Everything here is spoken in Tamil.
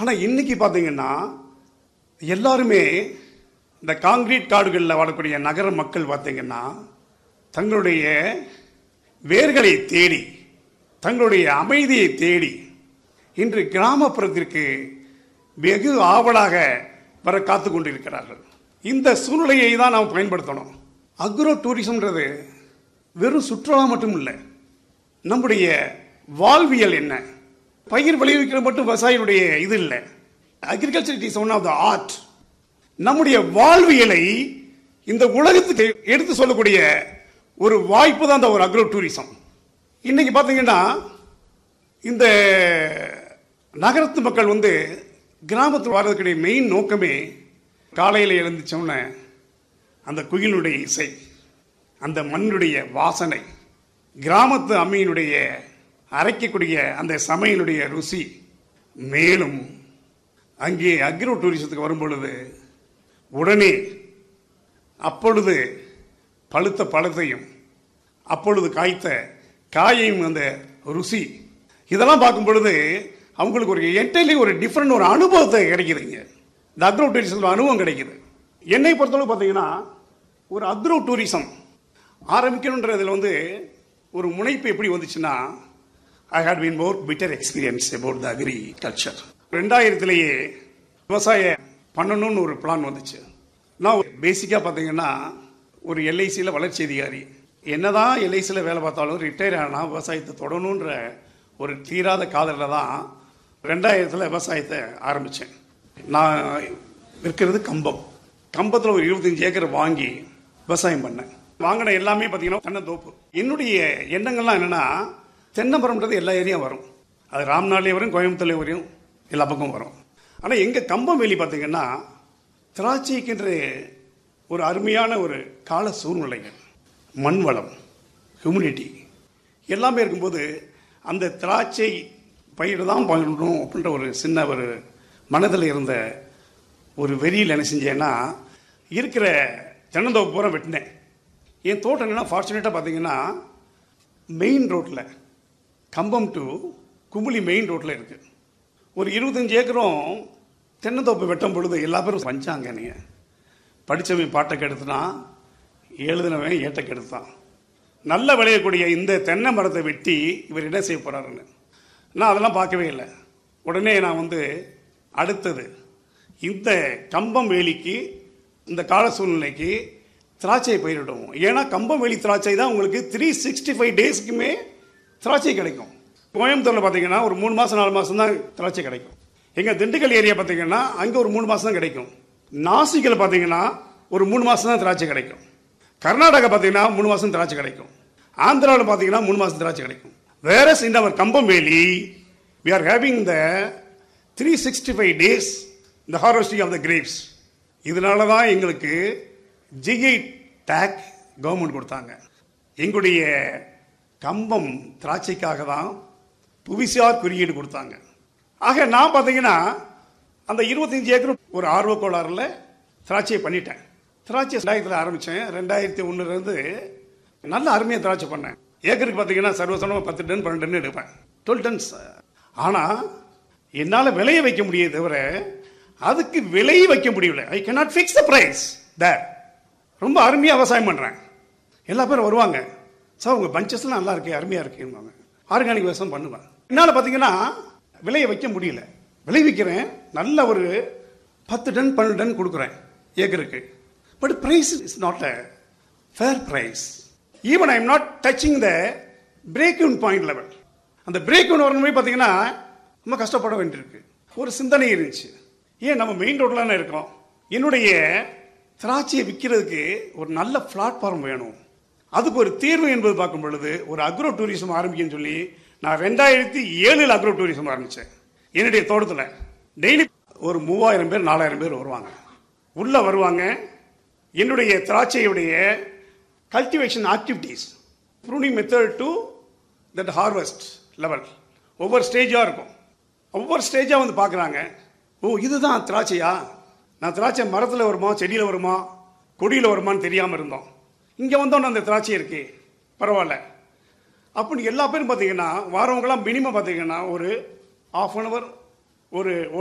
ஆனால் இன்னைக்கு பார்த்தீங்கன்னா எல்லாருமே இந்த காங்கிரீட் காடுகளில் வாழக்கூடிய நகர மக்கள் பார்த்தீங்கன்னா தங்களுடைய வேர்களை தேடி தங்களுடைய அமைதியை தேடி இன்று கிராமப்புறத்திற்கு வெகு ஆவலாக வர காத்து கொண்டிருக்கிறார்கள் இந்த சூழ்நிலையை தான் நாம் பயன்படுத்தணும் அக்ரோ டூரிசம்ன்றது வெறும் சுற்றுலா மட்டும் இல்லை நம்முடைய வாழ்வியல் என்ன பயிர் விளைவிக்கிறது மட்டும் விவசாயினுடைய இது இல்லை agriculture it is one of the art நம்முடைய வாழ்வியலை இந்த உலகத்துக்கு எடுத்து சொல்லக்கூடிய ஒரு வாய்ப்பு தான் இந்த ஒரு அக்ரோ டூரிசம் இன்னைக்கு பார்த்தீங்கன்னா இந்த நகரத்து மக்கள் வந்து கிராமத்தில் வர்றதுக்குடைய மெயின் நோக்கமே காலையில் எழுந்துச்சோன்னே அந்த குயிலுடைய இசை அந்த மண்ணுடைய வாசனை கிராமத்து அம்மியினுடைய அரைக்கக்கூடிய அந்த சமையலுடைய ருசி மேலும் அங்கே அக்ரோ டூரிசத்துக்கு வரும் பொழுது உடனே அப்பொழுது பழுத்த பழத்தையும் அப்பொழுது காய்த்த காயையும் அந்த ருசி இதெல்லாம் பார்க்கும் பொழுது அவங்களுக்கு ஒரு என்டைலி ஒரு டிஃப்ரெண்ட் ஒரு அனுபவத்தை கிடைக்குதுங்க இந்த அக்ரோ டூரிசம் அனுபவம் கிடைக்குது என்னை பொறுத்தளவு பார்த்தீங்கன்னா ஒரு அக்ரோ டூரிசம் ஆரம்பிக்கணுன்றதுல வந்து ஒரு முனைப்பு எப்படி வந்துச்சுன்னா I had been more bitter experience about the agriculture ரெண்டாயிரத்திலேயே விவசாயம் பண்ணணும்னு ஒரு பிளான் வந்துச்சு நான் பேசிக்காக பார்த்தீங்கன்னா ஒரு எல்ஐசியில் வளர்ச்சி அதிகாரி என்னதான் எல்ஐசியில் வேலை பார்த்தாலும் ரிட்டையர் ஆனால் விவசாயத்தை தொடணுன்ற ஒரு தீராத காதலில் தான் ரெண்டாயிரத்தில் விவசாயத்தை ஆரம்பித்தேன் நான் இருக்கிறது கம்பம் கம்பத்தில் ஒரு இருபத்தஞ்சு ஏக்கர் வாங்கி விவசாயம் பண்ணேன் வாங்கின எல்லாமே பார்த்தீங்கன்னா தென்னந்தோப்பு என்னுடைய எண்ணங்கள்லாம் என்னென்னா தென்னமரம்ன்றது எல்லா ஏரியாவும் வரும் அது ராம்நாள்லேயே வரும் கோயம்புத்தூர்லேயே வரும் எல்லா பக்கம் வரும் ஆனால் எங்கள் கம்பம் வேலி பார்த்தீங்கன்னா திராட்சைக்கின்ற ஒரு அருமையான ஒரு கால சூழ்நிலைகள் மண் வளம் ஹியூமினிட்டி எல்லாமே இருக்கும்போது அந்த திராட்சை பயிர் தான் பண்ணணும் அப்படின்ற ஒரு சின்ன ஒரு மனதில் இருந்த ஒரு வெறியில் என்ன செஞ்சேன்னா இருக்கிற தென்னந்தோப்பு பூரா வெட்டினேன் என் தோட்டம் என்னன்னா ஃபார்ச்சுனேட்டாக பார்த்தீங்கன்னா மெயின் ரோட்டில் கம்பம் டு குமுளி மெயின் ரோட்டில் இருக்குது ஒரு இருபத்தஞ்சி ஏக்கரும் தென்னந்தோப்பு வெட்டும் பொழுது எல்லா பேரும் வஞ்சாங்க நீங்கள் படித்தவன் பாட்டை கெடுத்துனான் எழுதினவன் ஏட்டை கெடுத்தான் நல்ல விளையக்கூடிய இந்த தென்னை மரத்தை வெட்டி இவர் என்ன செய்ய போறாருன்னு நான் அதெல்லாம் பார்க்கவே இல்லை உடனே நான் வந்து அடுத்தது இந்த கம்பம் வேலிக்கு இந்த கால சூழ்நிலைக்கு திராட்சை பயிரிடுவோம் ஏன்னா கம்பம் வேலி திராட்சை தான் உங்களுக்கு த்ரீ சிக்ஸ்டி ஃபைவ் டேஸ்க்குமே திராட்சை கிடைக்கும் கோயம்புத்தூரில் பார்த்தீங்கன்னா ஒரு மூணு மாதம் நாலு மாதம் தான் திராட்சை கிடைக்கும் எங்கள் திண்டுக்கல் ஏரியா பார்த்தீங்கன்னா அங்கே ஒரு மூணு மாதம் தான் கிடைக்கும் நாசிக்கில் பார்த்தீங்கன்னா ஒரு மூணு மாதம் தான் திராட்சை கிடைக்கும் கர்நாடகா பார்த்தீங்கன்னா மூணு மாதம் திராட்சை கிடைக்கும் ஆந்திராவில் பார்த்தீங்கன்னா மூணு மாதம் திராட்சை கிடைக்கும் வேற இந்த அவர் கம்பம்பேலி we are having the three sixty five days இந்த ஹார்வெஸ்டிங் ஆஃப் த கிரேப்ஸ் இதனால தான் எங்களுக்கு ஜிஐ டேக் கவர்மெண்ட் கொடுத்தாங்க எங்களுடைய கம்பம் திராட்சைக்காக தான் புவிசார் குறியீடு கொடுத்தாங்க ஆக நான் பார்த்தீங்கன்னா அந்த இருபத்தஞ்சு ஏக்கர் ஒரு ஆர்வ கோளாறுல திராட்சையை பண்ணிட்டேன் திராட்சை ரெண்டாயிரத்தில் ஆரம்பித்தேன் ரெண்டாயிரத்தி ஒன்றுலேருந்து நல்ல அருமையாக திராட்சை பண்ணேன் ஏக்கருக்கு பார்த்தீங்கன்னா சர்வசாதாரணமாக பத்து டன் பன்னெண்டு டன் எடுப்பேன் டுவெல் டன்ஸ் ஆனால் என்னால் விலைய வைக்க முடியாது தவிர அதுக்கு விலை வைக்க முடியல I cannot fix the price there ரொம்ப அருமையாக விவசாயம் பண்ணுறேன் எல்லா பேரும் வருவாங்க சார் உங்கள் பஞ்சஸ்லாம் நல்லா இருக்கு அருமையாக இருக்குவாங்க ஆர்கானிக் விவசாயம் பண்ணுவேன் என்னால் பார்த்தீங்கன்னா விலையை வைக்க முடியல விளைவிக்கிறேன் நல்ல ஒரு பத்து டன் பன்னெண்டு டன் கொடுக்குறேன் ஏக்கருக்கு but price is not a fair price even I am not touching the break in point level அந்த பிரேக் இன் வரணுமே பார்த்தீங்கன்னா ரொம்ப கஷ்டப்பட வேண்டியிருக்கு ஒரு சிந்தனை இருந்துச்சு ஏன் நம்ம மெயின் ரோட்ல தானே இருக்கோம் என்னுடைய திராட்சையை விற்கிறதுக்கு ஒரு நல்ல பிளாட்ஃபார்ம் வேணும் அதுக்கு ஒரு தீர்வு என்பது பார்க்கும் பொழுது ஒரு அக்ரோ டூரிசம் ஆரம்பிக்கன்னு சொல்லி நான் ரெண்டாயிரத்தி ஏழில் அக்ரோ டூரிசம் ஆரம்பித்தேன் என்னுடைய தோட்டத்தில் டெய்லி ஒரு மூவாயிரம் பேர் நாலாயிரம் பேர் வருவாங்க உள்ள வருவாங்க என்னுடைய திராட்சையுடைய cultivation activities pruning method to that harvest level ஒவ்வொரு ஸ்டேஜாக இருக்கும் ஒவ்வொரு ஸ்டேஜாக வந்து பார்க்குறாங்க ஓ இதுதான் திராட்சையா நான் திராட்சை மரத்தில் வருமா செடியில் வருமா கொடியில் வருமான்னு தெரியாமல் இருந்தோம் இங்கே வந்தோன்னே அந்த திராட்சை இருக்கு பரவாயில்ல அப்படின்னு எல்லா பேரும் பார்த்தீங்கன்னா வாரவங்களாம் மினிமம் பார்த்தீங்கன்னா ஒரு ஆஃப் அன் அவர் ஒரு